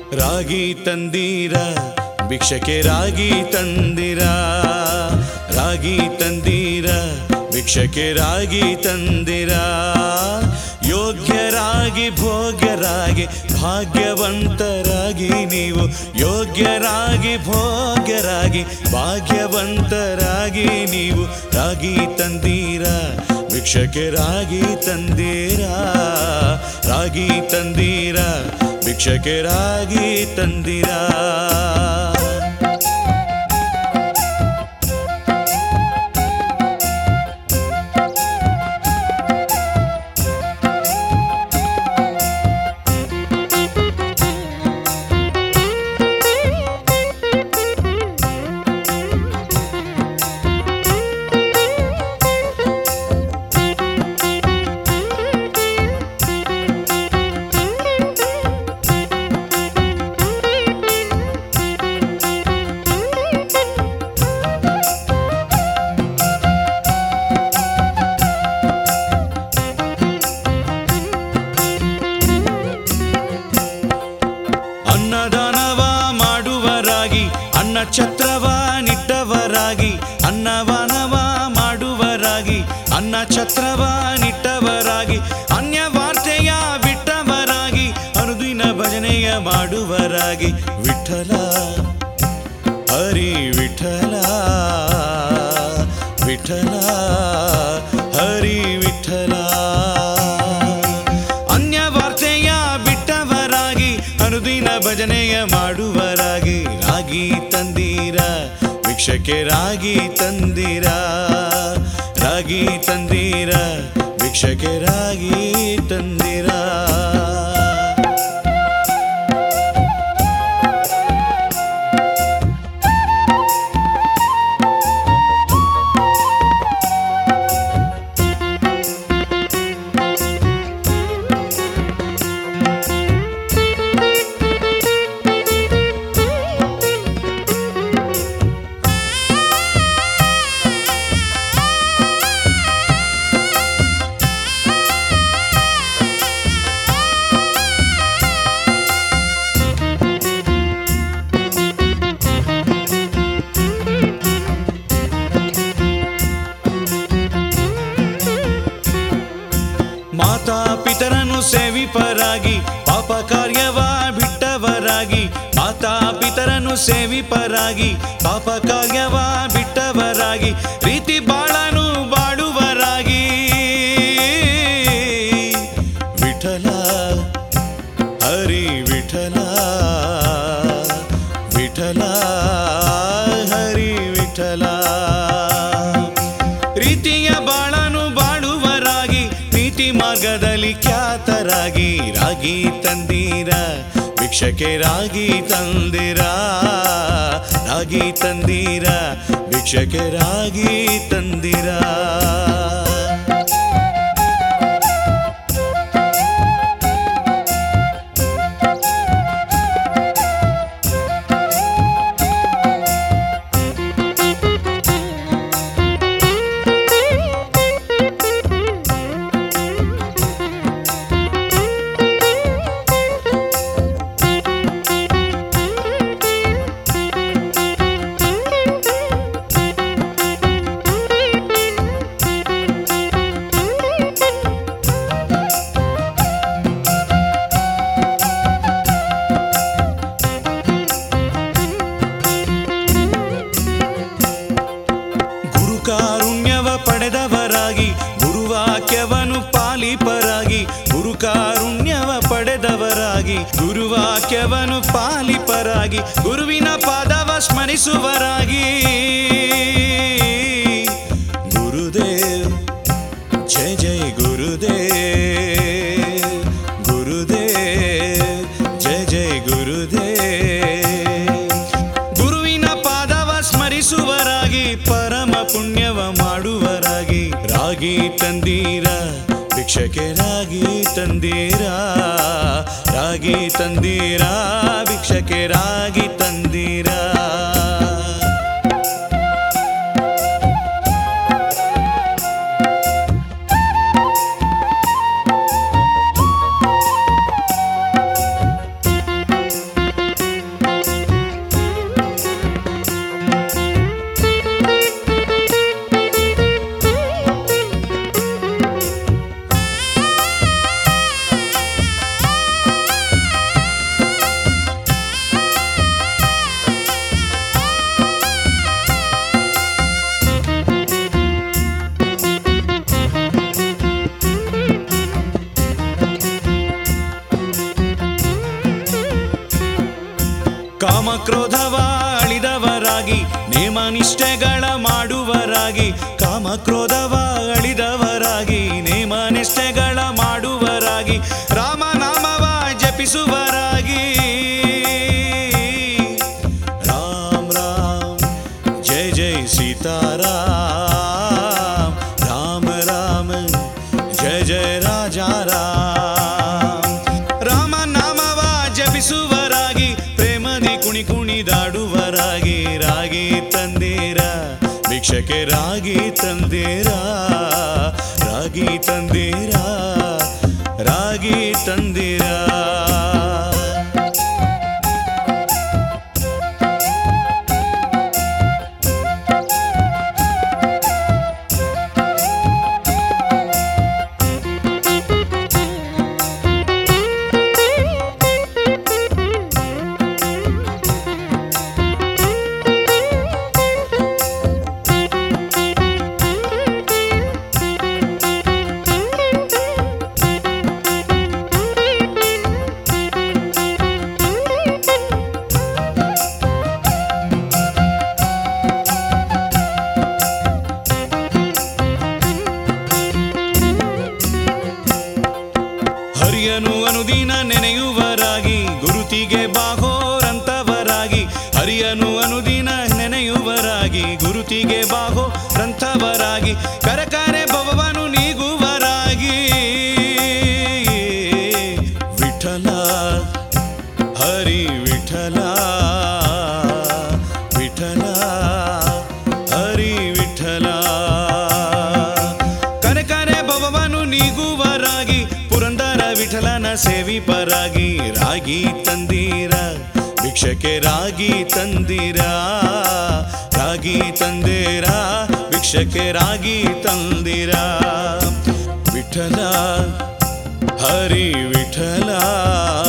ರಾಗಿ ತಂದೀರ ಭಿಕ್ಷಕ್ಕೆ ರಾಗಿ ತಂದಿರ ರಾಗಿ ತಂದೀರ ಭಿಕ್ಷಕ್ಕೆ ರಾಗಿ ತಂದಿರ ಯೋಗ್ಯರಾಗಿ ಭೋಗ್ಯರಾಗಿ ಭಾಗ್ಯವಂತರಾಗಿ ನೀವು ಯೋಗ್ಯರಾಗಿ ಭೋಗ್ಯರಾಗಿ ಭಾಗ್ಯವಂತರಾಗಿ ನೀವು ರಾಗಿ ತಂದೀರ ಭಿಕ್ಷಕ್ಕೆ ರಾಗಿ ತಂದೀರ ರಾಗಿ ತಂದೀರ ಭಿಕ್ಷಕ್ಕೆ ರಾಗಿ ತಂದಿರ ಅನ್ನದಾನವ ಮಾಡುವರಾಗಿ ಅನ್ನ ಛತ್ರವ ನಿಟ್ಟವರಾಗಿ ಅನ್ನವಾನವ ಮಾಡುವರಾಗಿ ಅನ್ನ ಛತ್ರವ ನಿಟ್ಟವರಾಗಿ ಅನ್ಯ ವಾರ್ತೆಯ ಬಿಟ್ಟವರಾಗಿ ಅನುದಿನ ಭಜನೆಯ ಮಾಡುವರಾಗಿ ವಿಠಲ ಹರಿ ವಿಠಲ ವಿಠಲ ಹರಿ ವಿಠಲ ಅನ್ಯ ವಾರ್ತೆಯ ಬಿಟ್ಟವರಾಗಿ ಅನುದಿನ ಭಜನೆಯ ಮಾಡುವರಾಗಿ ರಾಗಿ ತಂದೀರ ಭಿಕ್ಷಕ್ಕೆ ರಾಗಿ ತಂದೀರ ರಾಗಿ ತಂದೀರ ಭಿಕ್ಷಕ್ಕೆ ರಾಗಿ ತಂದಿರ ಮಾತಾ ಪಿತರನ್ನು ಸೇವಿಪರಾಗಿ ಪಾಪ ಕಾರ್ಯವ ಬಿಟ್ಟವರಾಗಿ ಮಾತಾ ಪಿತರನ್ನು ಸೇವಿಪರಾಗಿ ಪಾಪ ಕಾರ್ಯವ ಬಿಟ್ಟವರಾಗಿ ರೀತಿ ಬಾಳನು ಬಾಡುವರಾಗಿ ವಿಠಲ ಹರಿ ವಿಠಲ ವಿಠಲ ಹರಿ ವಿಠಲ ರೀತಿಯ ಬಾಳನು ಬಾಳುವರಾಗಿ ನೀತಿ ಮಾರ್ಗದಲ್ಲಿ ಖ್ಯಾತರಾಗಿ ರಾಗಿ ತಂದೀರ ಭಿಕ್ಷಕ್ಕೆ ರಾಗಿ ತಂದಿರ ರಾಗಿ ತಂದೀರ ಭಿಕ್ಷಕ್ಕೆ ರಾಗಿ ತಂದಿರ ಗುರುಕಾರುಣ್ಯವ ಪಡೆದವರಾಗಿ ಗುರುವಾಕ್ಯವನ್ನು ಪಾಲಿಪರಾಗಿ ಗುರುಕಾರುಣ್ಯವ ಪಡೆದವರಾಗಿ ಗುರುವಾಕ್ಯವನ್ನು ಪಾಲಿಪರಾಗಿ ಗುರುವಿನ ಪಾದವ ಸ್ಮರಿಸುವರಾಗಿ ಗುರುದೇವ್ ಜಯ ಜಯ ಗುರುದೇವ್ ಗುರುದೇವ್ ಜಯ ಜಯ ಗುರುದೇವ್ ಗುರುವಿನ ಪಾದವ ಸ್ಮರಿಸುವರಾಗಿ ಪರಮ ಪುಣ್ಯವ ಮಾಡುವರಾಗಿ ರಾಗಿ ತಂದೀರ ಭಿಕ್ಷಕ್ಕೆ ರಾಗಿ ತಂದೀರ ರಾಗಿ ತಂದೀರ ಭಿಕ್ಷಕ್ಕೆ ರಾಗಿ ತಂದೀರ ಕಾಮಕ್ರೋಧವ ಅಳಿದವರಾಗಿ ನೇಮ ನಿಷ್ಠೆಗಳ ಮಾಡುವರಾಗಿ ಕಾಮಕ್ರೋಧವ ಅಳಿದವರಾಗಿ ನೇಮ ನಿಷ್ಠೆಗಳ ಮಾಡುವರಾಗಿ ರಾಮನಾಮವ ಜಪಿಸುವರಾಗಿ ರಾಮ್ ರಾಮ್ ಜಯ ಜಯ ಸೀತಾರಾಮ್ ರಾಮ ರಾಮ ಜಯ ಜಯ ರಾಜ ರಾಮ್ ರಾಮ ನಾಮವ ಜಪಿಸುವರಾಗಿ ಪ್ರೇಮದಿ ಕುಣಿ ಕುಣಿದಾಡುವರಾಗಿ ರಾಗಿ ತಂದೀರ ಭಿಕ್ಷಕ್ಕೆ ರಾಗಿ ತಂದೀರ ರಾಗಿ ತಂದೀರ ರಾಗಿ ತಂದೀರ ಹರಿಯನು ಅನುದಿನ ನೆನೆಯುವರಾಗಿ ಗುರುತಿಗೆ ಬಾಹೋರಂತವರಾಗಿ ಹರಿಯನು ಅನುದಿನ ನೆನೆಯುವರಾಗಿ ಗುರುತಿಗೆ ಬಾಹೋರಂತವರಾಗಿ ಕರಕರೆ ಭವನು ನೀಗುವರಾಗಿ ವಿಠಲ ಹರಿ ವಿಠಲ ವಿಠಲ ಹರಿ ವಿಠಲ ಕನಕನೆ ಭವನು ನೀಗುವರಾಗಿ ಪುರಂದರ ವಿಠಲನ ಸೇವಿಪರಾಗಿ ರಾಗಿ ತಂದೀರ ಭಿಕ್ಷಕ್ಕೆ ರಾಗಿ ತಂದೀರ ರಾಗಿ ತಂದೀರ ಭಿಕ್ಷಕ್ಕೆ ರಾಗಿ ತಂದೀರ ವಿಠಲ ಹರಿ ವಿಠಲ